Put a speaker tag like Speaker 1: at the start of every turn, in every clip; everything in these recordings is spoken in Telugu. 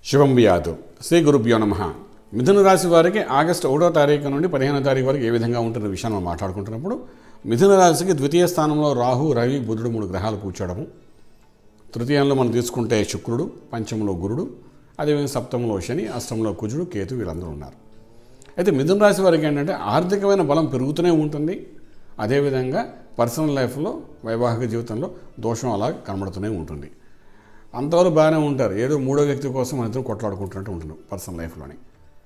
Speaker 1: శుభం వ్యాధు శ్రీ గురుభ్యో నమ మిథున రాశి వారికి ఆగస్టు ఒకటో తారీఖు నుండి పదిహేనో తారీఖు వరకు ఏ విధంగా ఉంటున్న విషయాన్ని మనం మాట్లాడుకుంటున్నప్పుడు మిథున రాశికి ద్వితీయ స్థానంలో రాహు రవి బుధుడు మూడు గ్రహాలు కూర్చోవడము తృతీయంలో మనం తీసుకుంటే శుక్రుడు పంచమంలో గురుడు అదేవిధంగా సప్తమంలో శని అష్టంలో కుజుడు కేతు వీళ్ళందరూ ఉన్నారు అయితే మిథున రాశి వారికి ఏంటంటే ఆర్థికమైన బలం పెరుగుతూనే ఉంటుంది అదేవిధంగా పర్సనల్ లైఫ్లో వైవాహిక జీవితంలో దోషం అలా కనబడుతూనే ఉంటుంది అంతవరకు బాగానే ఉంటారు ఏదో మూడో వ్యక్తి కోసం మన ఇద్దరు కొట్లాడుకుంటున్నట్టు ఉంటుంది పర్సనల్ లైఫ్లోని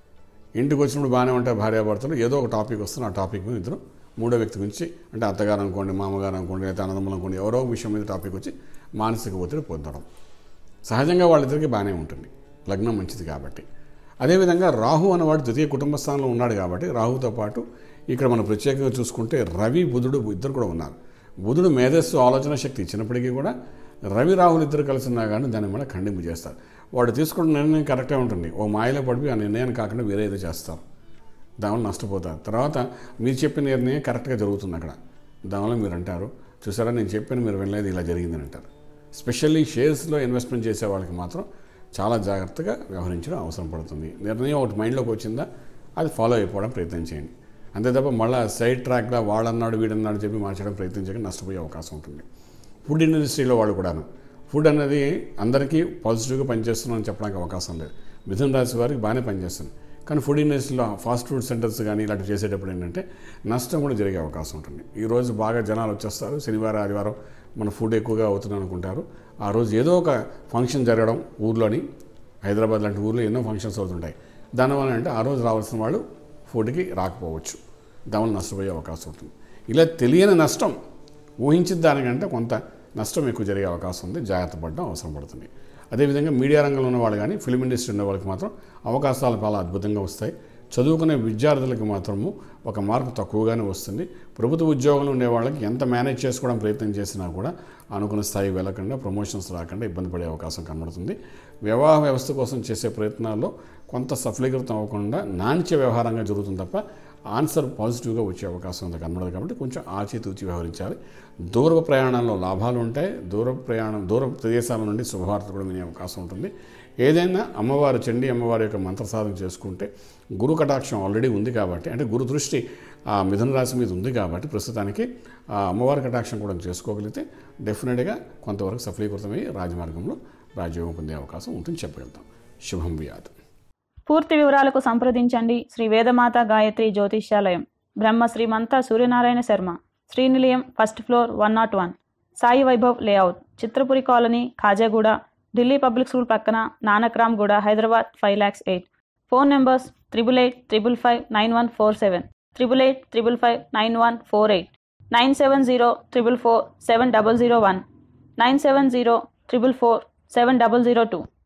Speaker 1: ఇంటికి వచ్చినప్పుడు బాగానే ఉంటారు భార్యాభర్తలు ఏదో ఒక టాపిక్ వస్తుంది ఆ టాపిక్ మీద ఇద్దరు మూడో వ్యక్తి గురించి అంటే అత్తగారు అనుకోండి మామగారు అనుకోండి లేదా అన్నదమ్ములు అనుకోండి ఎవరో ఒక విషయం మీద టాపిక్ వచ్చి మానసిక ఒత్తిడి పొందడం సహజంగా వాళ్ళిద్దరికి బాగానే ఉంటుంది లగ్నం మంచిది కాబట్టి అదేవిధంగా రాహు అనేవాడు ద్వితీయ కుటుంబ స్థానంలో ఉన్నాడు కాబట్టి రాహుతో పాటు ఇక్కడ మనం ప్రత్యేకంగా చూసుకుంటే రవి బుధుడు ఇద్దరు కూడా ఉన్నారు బుధుడు మేధస్సు ఆలోచన శక్తి ఇచ్చినప్పటికీ కూడా రవి రాహులు ఇద్దరు కలిసి ఉన్నా కానీ దాన్ని మళ్ళీ ఖండింపు చేస్తారు వాడు తీసుకున్న నిర్ణయం కరెక్టే ఉంటుంది ఓ మాయలో పడిపోయి ఆ నిర్ణయాన్ని కాకుండా వేరే ఏదో చేస్తారు దానివల్ల నష్టపోతారు తర్వాత మీరు చెప్పిన నిర్ణయం కరెక్ట్గా జరుగుతుంది అక్కడ దానివల్ల మీరు అంటారు చూసారా నేను చెప్పాను మీరు వెళ్ళలేదు ఇలా జరిగిందని అంటారు స్పెషల్లీ షేర్స్లో ఇన్వెస్ట్మెంట్ చేసే వాళ్ళకి మాత్రం చాలా జాగ్రత్తగా వ్యవహరించడం అవసరం పడుతుంది నిర్ణయం ఒకటి మైండ్లోకి వచ్చిందా అది ఫాలో అయిపోవడం ప్రయత్నం చేయండి అంతే తప్ప మళ్ళీ సైడ్ ట్రాక్గా వాడన్నాడు వీడన్నాడు చెప్పి మార్చడం ప్రయత్నం చేయడం నష్టపోయే అవకాశం ఉంటుంది ఫుడ్ ఇండస్ట్రీలో వాళ్ళు కూడాను ఫుడ్ అనేది అందరికీ పాజిటివ్గా పనిచేస్తుందని చెప్పడానికి అవకాశం లేదు మిథున రాశి వారికి బాగానే పనిచేస్తుంది కానీ ఫుడ్ ఇండస్ట్రీలో ఫాస్ట్ ఫుడ్ సెంటర్స్ కానీ ఇలాంటివి చేసేటప్పుడు ఏంటంటే నష్టం కూడా జరిగే అవకాశం ఉంటుంది ఈ రోజు బాగా జనాలు వచ్చేస్తారు శనివారం ఆదివారం మన ఫుడ్ ఎక్కువగా అవుతుంది అనుకుంటారు ఆ రోజు ఏదో ఒక ఫంక్షన్ జరగడం ఊర్లోని హైదరాబాద్ లాంటి ఊర్లో ఎన్నో ఫంక్షన్స్ అవుతుంటాయి దానివల్ల అంటే ఆ రోజు రావాల్సిన వాళ్ళు ఫుడ్కి రాకపోవచ్చు దానివల్ల నష్టపోయే అవకాశం ఉంటుంది ఇలా తెలియని నష్టం ఊహించిన దానికంటే కొంత నష్టం ఎక్కువ జరిగే అవకాశం ఉంది జాగ్రత్త పడడం అవసరం పడుతుంది అదేవిధంగా మీడియా రంగంలో ఉన్న వాళ్ళు కానీ ఫిల్మ్ ఇండస్ట్రీ ఉన్న వాళ్ళకి మాత్రం అవకాశాలు చాలా అద్భుతంగా వస్తాయి చదువుకునే విద్యార్థులకు మాత్రము ఒక మార్పు తక్కువగానే వస్తుంది ప్రభుత్వ ఉద్యోగంలో ఉండే వాళ్ళకి ఎంత మేనేజ్ చేసుకోవడం ప్రయత్నం చేసినా కూడా అనుకున్న స్థాయి వెళ్ళకుండా ప్రమోషన్స్ రాకుండా ఇబ్బంది పడే అవకాశం కనబడుతుంది వివాహ వ్యవస్థ కోసం చేసే ప్రయత్నాల్లో కొంత సఫలీకృతం అవ్వకుండా నాణ్య వ్యవహారంగా జరుగుతుంది తప్ప ఆన్సర్ పాజిటివ్గా వచ్చే అవకాశం ఉంది కనబడదు కాబట్టి కొంచెం ఆచితూచి వ్యవహరించాలి దూర ప్రయాణాల్లో లాభాలు ఉంటాయి దూర ప్రయాణం దూర ప్రదేశాల నుండి శుభవార్త కూడా వినే అవకాశం ఉంటుంది ఏదైనా అమ్మవారు చండీ అమ్మవారి యొక్క మంత్ర సాధన చేసుకుంటే గురు కటాక్షం ఆల్రెడీ ఉంది కాబట్టి అంటే గురు దృష్టి ఆ మిథున రాశి మీద ఉంది కాబట్టి ప్రస్తుతానికి ఆ అమ్మవారి కటాక్షం కూడా చేసుకోగలిగితే డెఫినెట్గా కొంతవరకు సఫలీకృతమై రాజమార్గంలో రాజ్యోగం పొందే అవకాశం ఉంటుంది చెప్పగలుగుతాం శుభం వ్యాధి
Speaker 2: పూర్తి వివరాలకు సంప్రదించండి Shri Vedamata Gayatri Jyotishyalayam Brahma Srimantha Suryanarayana Sharma Srinilayam first floor one not one Sai Vaibhav layout Chitrapuri colony Khajaguda Delhi public school పక్కన Nanakramguda Hyderabad five lakhs eight phone numbers triple eight triple five nine one four seven triple eight triple five nine one four eight nine seven zero triple four seven double zero one nine seven zero triple four seven double zero two